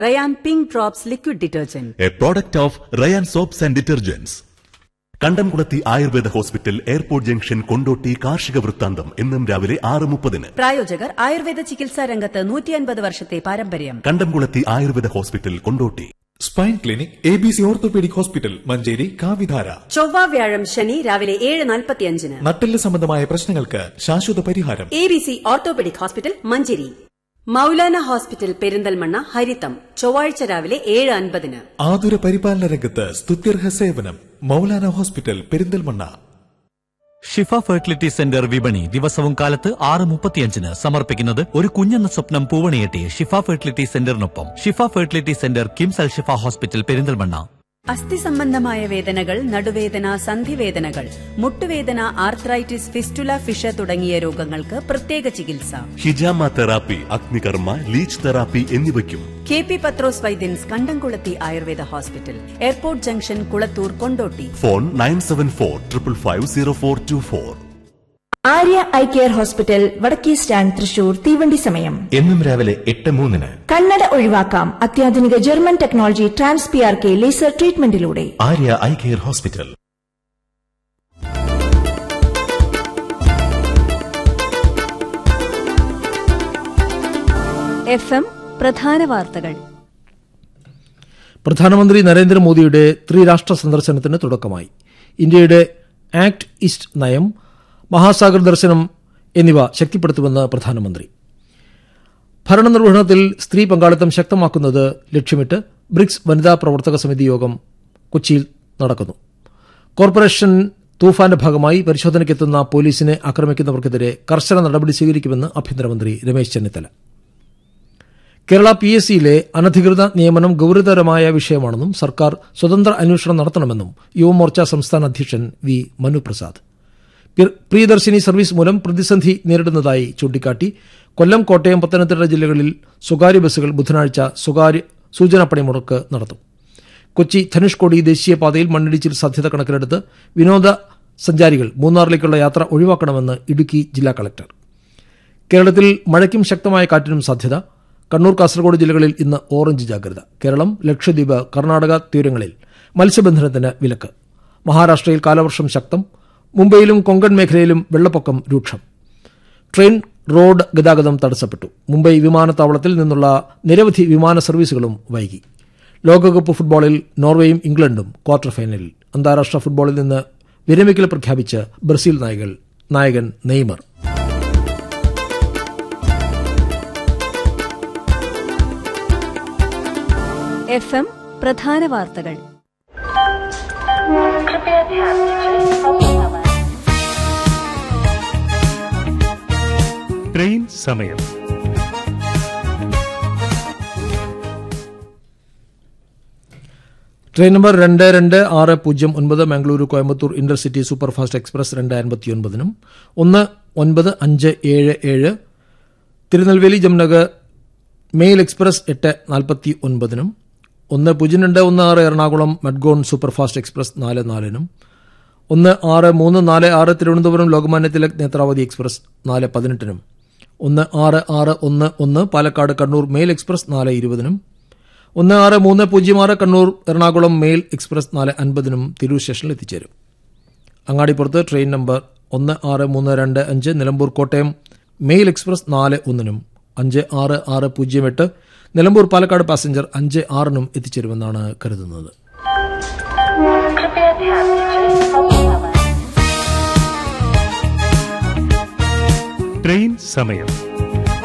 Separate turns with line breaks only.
Ryan pink drops liquid detergent
a product of Rayan soaps and detergents Kandamkulathy Ayurveda hospital airport junction Kondotty കാർഷിക വൃത്താന്തം എന്നും രാവിലെ ആറ് മുപ്പതിന്
പ്രായോജകർ ആയുർവേദ ചികിത്സാ രംഗത്ത് നൂറ്റി അൻപത് വർഷത്തെ പാരമ്പര്യം
Kandamkulathy Ayurveda hospital Kondotty
spine clinic A B C orthopaedic hospital Manjeri കാവിധാര
ചൊവ്വ വ്യാഴം ശനി രാവിലെ ഏഴ് നാൽപ്പത്തിയഞ്ചിന്
നട്ടെല്ല് സംബന്ധമായ പ്രശ്നങ്ങൾക്ക് ശാശ്വത പരിഹാരം
A B C orthopaedic hospital Manjeri Moulana hospital Perinthalmanna ഹരിത്തം ചൊവ്വാഴ്ച രാവിലെ ഏഴ് അൻപതിന്
ആതുര പരിപാലന രംഗത്ത് സ്തുത്യർഹ സേവനം Moulana hospital Perinthalmanna
Shifa fertility centre വിപണി ദിവസവും കാലത്ത് ആറ് മുപ്പത്തിയഞ്ചിന് സമർപ്പിക്കുന്നത് ഒരു കുഞ്ഞെന്ന സ്വപ്നം പൂവണിയെട്ടി ഷിഫ ഫെർട്ടിലിറ്റി സെന്ററിനൊപ്പം Shifa fertility centre KIMS Al Shifa hospital Perinthalmanna
അസ്ഥി സംബന്ധമായ വേദനകൾ നടുവേദന സന്ധിവേദനകൾ മുട്ടുവേദന ആർത്രൈറ്റിസ് ഫിസ്റ്റുല ഫിഷ തുടങ്ങിയ രോഗങ്ങൾക്ക് പ്രത്യേക ചികിത്സ
ഹിജാമ തെറാപ്പി അഗ്നികർമ്മ ലീച്ച് തെറാപ്പി എന്നിവയ്ക്കും
കെ പി പത്രോസ് വൈദ്യൻസ് Kandamkulathy Ayurveda hospital airport junction Kulathur Kondotty
phone nine seven four triple five zero four two four
Arya eye care hospital വടക്കേ സ്റ്റാൻഡ് തൃശൂർ തീവണ്ടി സമയം
എന്നും രാവിലെ എട്ട് മൂന്നിന്
കണ്ണട ഒഴിവാക്കാം അത്യാധുനിക German technology trans P R K laser ട്രീറ്റ്മെന്റിലൂടെ
Arya eye care hospital
F M പ്രധാന വാർത്തകൾ
പ്രധാനമന്ത്രി നരേന്ദ്രമോദിയുടെ ത്രിരാഷ്ട്ര സന്ദർശനത്തിന് തുടക്കമായി ഇന്ത്യയുടെ ആക്ട് ഈസ്റ്റ് നയം മഹാസാഗർ ദർശനം എന്നിവ ശക്തിപ്പെടുത്തുമെന്ന് പ്രധാനമന്ത്രി ഭരണനിർവഹണത്തിൽ സ്ത്രീ പങ്കാളിത്തം ശക്തമാക്കുന്നത് ലക്ഷ്യമിട്ട് ബ്രിക്സ് വനിതാ പ്രവർത്തക സമിതി യോഗം കൊച്ചിയിൽ നടക്കുന്നു കോർപ്പറേഷൻ തൂഫാന്റെ ഭാഗമായി പരിശോധനയ്ക്കെത്തുന്ന പോലീസിനെ ആക്രമിക്കുന്നവർക്കെതിരെ കർശന നടപടി സ്വീകരിക്കുമെന്ന് ആഭ്യന്തരമന്ത്രി രമേശ് ചെന്നിത്തല കേരള പി എസ് സിയിലെ അനധികൃത നിയമനം ഗൌരവതരമായ വിഷയമാണെന്നും സർക്കാർ സ്വതന്ത്ര അന്വേഷണം നടത്തണമെന്നും യുവമോർച്ച സംസ്ഥാന അധ്യക്ഷൻ വി മനുപ്രസാദ് പ്രി- പ്രിയദർശിനി സർവീസ് മൂലം പ്രതിസന്ധി നേരിടുന്നതായി ചൂണ്ടിക്കാട്ടി കൊല്ലം കോട്ടയം പത്തനംതിട്ട ജില്ലകളിൽ സ്വകാര്യ ബസ്സുകൾ ബുധനാഴ്ച സ്വകാര്യ സൂചനാ പണിമുടക്ക് നടത്തും കൊച്ചി ധനുഷ്കോടി ദേശീയപാതയിൽ മണ്ണിടിച്ചിൽ സാധ്യത കണക്കിലെടുത്ത് വിനോദ സഞ്ചാരികൾ മൂന്നാറിലേക്കുള്ള യാത്ര ഒഴിവാക്കണമെന്ന് ഇടുക്കി ജില്ലാ കളക്ടർ കേരളത്തിൽ മഴയ്ക്കും ശക്തമായ കാറ്റിനും സാധ്യത കണ്ണൂർ കാസർഗോഡ് ജില്ലകളിൽ ഇന്ന് ഓറഞ്ച് ജാഗ്രത കേരളം ലക്ഷദ്വീപ് കർണാടക തീരങ്ങളിൽ മത്സ്യബന്ധനത്തിന് വിലക്ക് മഹാരാഷ്ട്രയിൽ കാലവർഷം ശക്തം മുംബൈയിലും കൊങ്കൺ മേഖലയിലും വെള്ളപ്പൊക്കം രൂക്ഷം ട്രെയിൻ റോഡ് ഗതാഗതം തടസ്സപ്പെട്ടു മുംബൈ വിമാനത്താവളത്തിൽ നിന്നുള്ള നിരവധി വിമാന സർവീസുകളും വൈകി ലോകകപ്പ് ഫുട്ബോളിൽ നോർവേയും ഇംഗ്ലണ്ടും ക്വാർട്ടർ ഫൈനലിൽ അന്താരാഷ്ട്ര ഫുട്ബോളിൽ നിന്ന് വിരമിക്കൽ പ്രഖ്യാപിച്ച് ബ്രസീൽ നായകൾ നായകൻ നെയ്മർ
എഫ് എം പ്രധാന വാർത്തകൾ
ട്രെയിൻ സമയം
ട്രെയിൻ നമ്പർ രണ്ട് രണ്ട് ആറ് പൂജ്യം ഒൻപത് Mangaluru Coimbatore intercity superfast express രണ്ട് അൻപത്തിയൊൻപതിനും ഒന്ന് ഒൻപത് അഞ്ച് ഏഴ് ഏഴ് തിരുനെൽവേലി ജംനഗർ മെയിൽ എക്സ്പ്രസ് എട്ട് നാൽപ്പത്തി ഒൻപതിനും ഒന്ന് പൂജ്യം രണ്ട് ഒന്ന് ആറ് എറണാകുളം മഡ്ഗോൺ സൂപ്പർഫാസ്റ്റ് എക്സ്പ്രസ് നാല് നാലിനും ഒന്ന് ആറ് മൂന്ന് നാല് ആറ് തിരുവനന്തപുരം ലോകമാന്യ തിലക് നേത്രാവതി എക്സ്പ്രസ് നാല് പതിനെട്ടിനും ഒന്ന് ആറ് ആറ് ഒന്ന് ഒന്ന് പാലക്കാട് കണ്ണൂർ മെയിൽ എക്സ്പ്രസ് നാല് ഇരുപതിനും ഒന്ന് ആറ് മൂന്ന് പൂജ്യം ആറ് കണ്ണൂർ എറണാകുളം മെയിൽ എക്സ്പ്രസ് നാല് അൻപതിനും തിരൂർ സ്റ്റേഷനിൽ എത്തിച്ചേരും അങ്ങാടിപ്പുറത്ത് ട്രെയിൻ നമ്പർ ഒന്ന് ആറ് മൂന്ന് രണ്ട് അഞ്ച് നിലമ്പൂർ കോട്ടയം മെയിൽ എക്സ്പ്രസ് നാല് ഒന്നിനും അഞ്ച് ആറ് ആറ് പൂജ്യം എട്ട് നിലമ്പൂർ പാലക്കാട് പാസഞ്ചർ അഞ്ച് ആറിനും എത്തിച്ചേരുമെന്നാണ് കരുതുന്നത്
ട്രെയിൻ സമയം